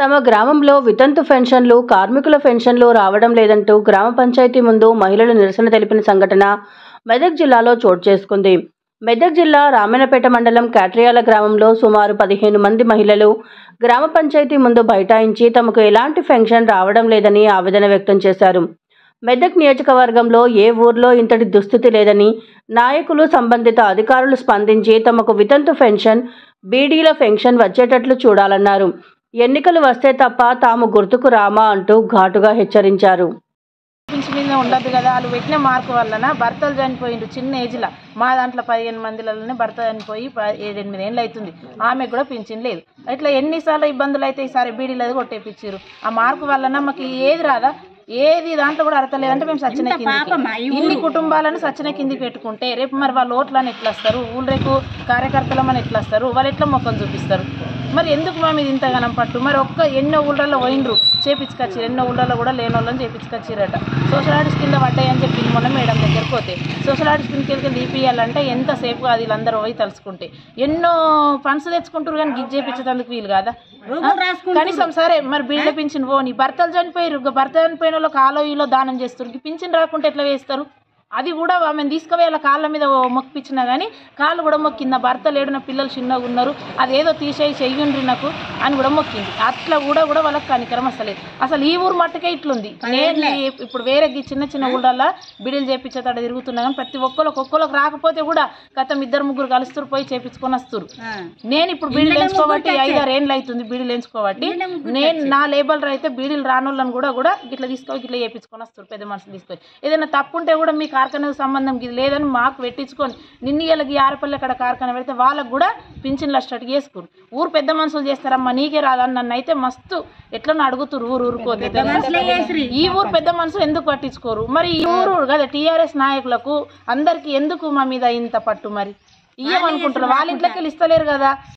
తమ గ్రామంలో వితంతు పెన్షన్లు కార్మికుల పెన్షన్లు రావడం లేదంటూ గ్రామ పంచాయతీ ముందు మహిళలు నిరసన తెలిపిన సంఘటన మెదక్ జిల్లాలో చోటు చేసుకుంది మెదక్ జిల్లా రామన్నపేట మండలం కాట్రియాల గ్రామంలో సుమారు పదిహేను మంది మహిళలు గ్రామ పంచాయతీ ముందు బైఠాయించి తమకు ఎలాంటి పెన్షన్ రావడం లేదని ఆవేదన వ్యక్తం చేశారు మెదక్ నియోజకవర్గంలో ఏ ఊర్లో ఇంతటి దుస్థితి లేదని నాయకులు సంబంధిత అధికారులు స్పందించి తమకు వితంతు పెన్షన్ బీడీల పెన్షన్ వచ్చేటట్లు చూడాలన్నారు ఎన్నికలు వస్తే తప్ప తాము గుర్తుకు రామా అంటూ ఘాటుగా హెచ్చరించారు పింఛన్ మీద ఉండదు కదా వాళ్ళు పెట్టిన మార్కు వలన భర్తలు చనిపోయిండు చిన్న ఏజ్లో మా దాంట్లో పదిహేను మందిలలోనే భర్త చనిపోయి ప- ఏడెనిమిది ఏళ్ళు అవుతుంది ఆమెకు కూడా పింఛన్ లేదు ఇట్లా ఎన్నిసార్లు ఇబ్బందులు అయితే ఈసారి బీడీలు అది కొట్టేపించారు ఆ మార్కు వలన మాకు ఏది రాదా ఏది దాంట్లో కూడా అర్థం లేదంటే మేము సచిన కిందికి ఇన్ని కుటుంబాలను సచిన కిందికి పెట్టుకుంటే రేపు మరి వాళ్ళ ఓట్లని ఎట్లా వస్తారు ఊళ్ళ రేపు కార్యకర్తలమని ఎట్లా వస్తారు వాళ్ళు ఎట్లా మొక్కలు చూపిస్తారు మరి ఎందుకు మా మీద ఇంతగానం పట్టు మరి ఒక్క ఎన్నో ఊళ్ళల్లో పోయినరు చేపించుకొచ్చారు ఎన్నో ఊళ్ళల్లో కూడా లేని వాళ్ళని చేపించుకొచ్చారట సోషల్ ఆర్ట్స్ కింద పడ్డాయని చెప్పి మొన్న మేడం దగ్గర పోతే సోషల్ ఆర్ట్స్ కిందకి వెళ్ళి తీపియాలంటే ఎంతసేపు అది వీళ్ళందరూ పోయి తలుసుకుంటే ఎన్నో ఫండ్స్ తెచ్చుకుంటారు కానీ గిజ్ చేపించేందుకు వీలు కాదా కనీసం సరే మరి బిడ్డ పింఛన్ పోని భర్తలు చనిపోయారు ఇక భర్త చనిపోయిన వాళ్ళకి ఆలో ఈలో దానం చేస్తారు ఈ పింఛన్ రాకుంటే ఎట్లా వేస్తారు అది కూడా ఆమెను తీసుకుపోయి వాళ్ళ కాళ్ళ మీద మొక్కిపించినా కానీ కాళ్ళు కూడా మొక్కింది నా భర్త లేడు నా పిల్లలు చిన్నగా ఉన్నారు అదేదో తీసేయి చెయ్యుండ్రి నాకు అని కూడా మొక్కింది అట్లా కూడా కూడా వాళ్ళకి కనికరం అసలేదు అసలు ఈ ఊరు మట్టుకే ఇట్లుంది నేను ఈ- ఇప్పుడు వేరే ఈ చిన్న చిన్న ఊళ్ళల్లో బిడిలు చేపించేతాడ తిరుగుతున్నా కానీ ప్రతి ఒక్కరికి ఒక్కరికి రాకపోతే కూడా గతం ఇద్దరు ముగ్గురు కలుస్తారు పోయి చేపించుకొని వస్తారు నేను ఇప్పుడు బీడీలు ఎంచుకోబట్టి ఐదారు ఏండ్లు అవుతుంది బీడీలు ఎంచుకోబట్టి నేను నా లేబర్ అయితే బీడీలు రానోళ్ళని కూడా కూడా ఇట్లా తీసుకొని ఇట్లా చేపించుకొని వస్తారు పెద్ద మనుషులు తీసుకొని ఏదైనా తప్పు ఉంటే కూడా మీ కార్ఖానాకు సంబంధం ఇది లేదని మాకు పెట్టించుకొని నిన్న ఇళ్ళకి ఆరపల్లి అక్కడ కార్ఖానా పెడితే వాళ్ళకు కూడా పింఛన్లు అష్టట్టు చేసుకోరు ఊరు పెద్ద మనుషులు చేస్తారమ్మా నీకే రాదని నన్ను అయితే మస్తు ఎట్లా అడుగుతురు ఊరు ఊరుకోతే ఈ ఊరు పెద్ద మనుషులు ఎందుకు పట్టించుకోరు మరి ఈ ఊరు కదా టీఆర్ఎస్ నాయకులకు అందరికి ఎందుకు మా మీద ఇంత పట్టు మరి ఇయ్యమనుకుంటారు వాళ్ళ ఇంట్లోకి వెళ్ళి ఇస్తలేరు కదా